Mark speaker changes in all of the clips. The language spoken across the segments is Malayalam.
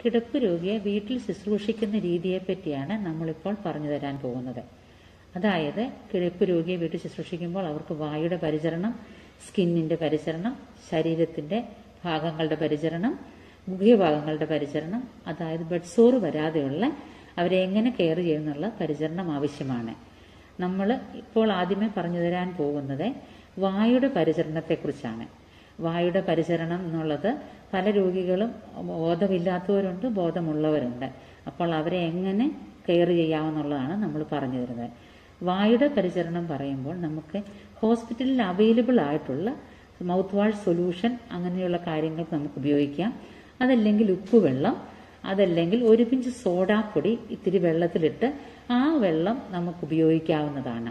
Speaker 1: കിടപ്പ് രോഗിയെ വീട്ടിൽ ശുശ്രൂഷിക്കുന്ന രീതിയെ പറ്റിയാണ് നമ്മളിപ്പോൾ പറഞ്ഞു തരാൻ പോകുന്നത് അതായത് കിടപ്പ് രോഗിയെ വീട്ടിൽ ശുശ്രൂഷിക്കുമ്പോൾ അവർക്ക് വായുടെ പരിചരണം സ്കിന്നിന്റെ പരിചരണം ശരീരത്തിന്റെ ഭാഗങ്ങളുടെ പരിചരണം മുഖ്യഭാഗങ്ങളുടെ പരിചരണം അതായത് ബെഡ് സോറ് വരാതെയുള്ള അവരെ എങ്ങനെ കെയർ ചെയ്യുന്നുള്ള പരിചരണം ആവശ്യമാണ് നമ്മൾ ഇപ്പോൾ ആദ്യമേ പറഞ്ഞു തരാൻ പോകുന്നത് വായുടെ പരിചരണത്തെക്കുറിച്ചാണ് വായുടെ പരിചരണം എന്നുള്ളത് പല രോഗികളും ബോധമില്ലാത്തവരുണ്ട് ബോധമുള്ളവരുണ്ട് അപ്പോൾ അവരെ എങ്ങനെ കെയർ ചെയ്യാമെന്നുള്ളതാണ് നമ്മൾ പറഞ്ഞു തരുന്നത് വായുടെ പരിചരണം പറയുമ്പോൾ നമുക്ക് ഹോസ്പിറ്റലിൽ അവൈലബിൾ ആയിട്ടുള്ള മൗത്ത് വാഷ് സൊല്യൂഷൻ അങ്ങനെയുള്ള കാര്യങ്ങൾക്ക് നമുക്ക് ഉപയോഗിക്കാം അതല്ലെങ്കിൽ ഉപ്പുവെള്ളം അതല്ലെങ്കിൽ ഒരു പിഞ്ച് സോഡാപ്പൊടി ഇത്തിരി വെള്ളത്തിലിട്ട് ആ വെള്ളം നമുക്ക് ഉപയോഗിക്കാവുന്നതാണ്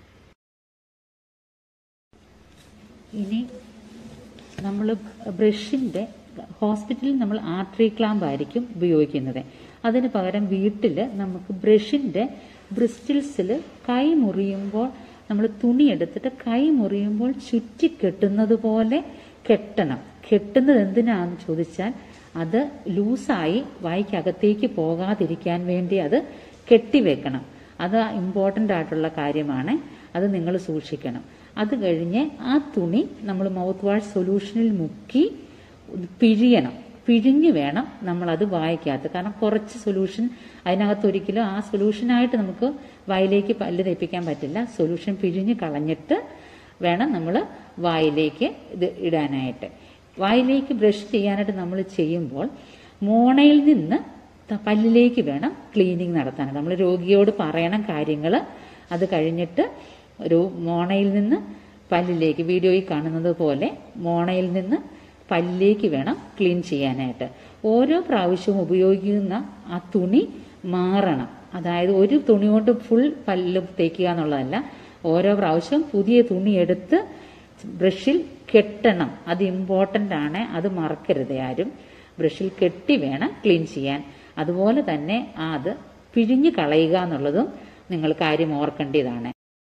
Speaker 1: ഇനി നമ്മൾ ബ്രഷിന്റെ ഹോസ്പിറ്റലിൽ നമ്മൾ ആർട്ടറി ക്ലാമ്പ് ആയിരിക്കും ഉപയോഗിക്കുന്നത് അതിന് പകരം വീട്ടിൽ നമുക്ക് ബ്രഷിന്റെ ബ്രിസ്റ്റിൽസിൽ കൈ മുറിയുമ്പോൾ നമ്മൾ തുണി എടുത്തിട്ട് കൈ മുറിയുമ്പോൾ ചുറ്റി കെട്ടുന്നത് പോലെ കെട്ടണം കെട്ടുന്നത് എന്തിനാന്ന് ചോദിച്ചാൽ അത് ലൂസായി വായിക്കകത്തേക്ക് പോകാതിരിക്കാൻ വേണ്ടി അത് കെട്ടിവെക്കണം അത് ഇമ്പോർട്ടൻ്റ് ആയിട്ടുള്ള കാര്യമാണ് അത് നിങ്ങൾ സൂക്ഷിക്കണം അത് കഴിഞ്ഞ് ആ തുണി നമ്മൾ മൗത്ത് വാഷ് സൊല്യൂഷനിൽ മുക്കി പിഴിയണം പിഴിഞ്ഞ് വേണം നമ്മൾ അത് വായിക്കകത്ത് കാരണം കുറച്ച് സൊല്യൂഷൻ അതിനകത്ത് ഒരിക്കലും ആ സൊല്യൂഷനായിട്ട് നമുക്ക് വായിലേക്ക് പല്ല് തേപ്പിക്കാൻ പറ്റില്ല സൊല്യൂഷൻ പിഴിഞ്ഞ് കളഞ്ഞിട്ട് വേണം നമ്മൾ വായിലേക്ക് ഇത് ഇടാനായിട്ട് വായിലേക്ക് ബ്രഷ് ചെയ്യാനായിട്ട് നമ്മൾ ചെയ്യുമ്പോൾ മോണയിൽ നിന്ന് പല്ലിലേക്ക് വേണം ക്ലീനിങ് നടത്താൻ നമ്മൾ രോഗിയോട് പറയണം കാര്യങ്ങൾ അത് കഴിഞ്ഞിട്ട് ഒരു മോണയിൽ നിന്ന് പല്ലിലേക്ക് വീഡിയോയിൽ കാണുന്നത് പോലെ മോണയിൽ നിന്ന് പല്ലിലേക്ക് വേണം ക്ലീൻ ചെയ്യാനായിട്ട് ഓരോ പ്രാവശ്യവും ഉപയോഗിക്കുന്ന ആ തുണി മാറണം അതായത് ഒരു തുണി കൊണ്ട് ഫുൾ പല്ല് തേക്കുക എന്നുള്ളതല്ല ഓരോ പ്രാവശ്യവും പുതിയ തുണി എടുത്ത് ബ്രഷിൽ കെട്ടണം അത് ഇമ്പോർട്ടൻ്റ് ആണ് അത് മറക്കരുത് ആരും ബ്രഷിൽ കെട്ടി വേണം ക്ലീൻ ചെയ്യാൻ അതുപോലെ തന്നെ അത് പിഴിഞ്ഞ് കളയുക എന്നുള്ളതും നിങ്ങൾ കാര്യം ഓർക്കേണ്ടതാണ്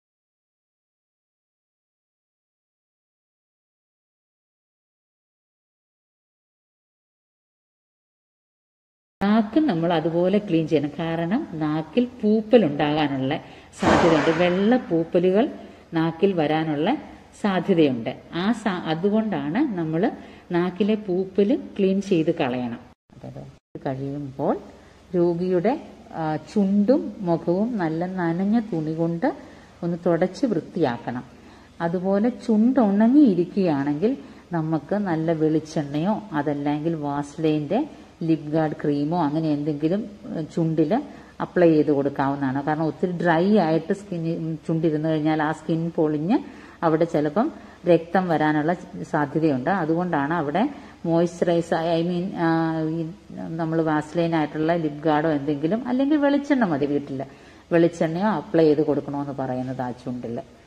Speaker 1: നാക്ക് നമ്മൾ അതുപോലെ ക്ലീൻ ചെയ്യണം കാരണം നാക്കിൽ പൂപ്പൽ ഉണ്ടാകാനുള്ള സാധ്യതയുണ്ട് വെള്ള പൂപ്പലുകൾ നാക്കിൽ വരാനുള്ള സാധ്യതയുണ്ട് ആ അതുകൊണ്ടാണ് നമ്മൾ നാക്കിലെ പൂപ്പൽ ക്ലീൻ ചെയ്ത് കളയണം കഴിയുമ്പോൾ രോഗിയുടെ ചുണ്ടും മുഖവും നല്ല നനഞ്ഞ തുണി കൊണ്ട് ഒന്ന് തുടച്ച് വൃത്തിയാക്കണം അതുപോലെ ചുണ്ട് ഉണങ്ങിയിരിക്കുകയാണെങ്കിൽ നമുക്ക് നല്ല വെളിച്ചെണ്ണയോ അതല്ലെങ്കിൽ വാസ്ലൈൻ്റെ ലിപ് ഗാർഡ് ക്രീമോ അങ്ങനെ എന്തെങ്കിലും ചുണ്ടിൽ അപ്ലൈ ചെയ്ത് കൊടുക്കാവുന്നതാണ് കാരണം ഒത്തിരി ഡ്രൈ ആയിട്ട് സ്കിൻ ചുണ്ടിരുന്നു കഴിഞ്ഞാൽ ആ സ്കിൻ പൊളിഞ്ഞ് അവിടെ ചിലപ്പം രക്തം വരാനുള്ള സാധ്യതയുണ്ട് അതുകൊണ്ടാണ് അവിടെ മോയ്സ്ചറൈസ് ഐ മീൻ നമ്മൾ വാസ്ലൈൻ ആയിട്ടുള്ള ലിപ് ഗാർഡോ എന്തെങ്കിലും അല്ലെങ്കിൽ വെളിച്ചെണ്ണ മതി വീട്ടിൽ വെളിച്ചെണ്ണയോ അപ്ലൈ ചെയ്ത് കൊടുക്കണമെന്ന് പറയുന്നത് ആ ചുണ്ടിൽ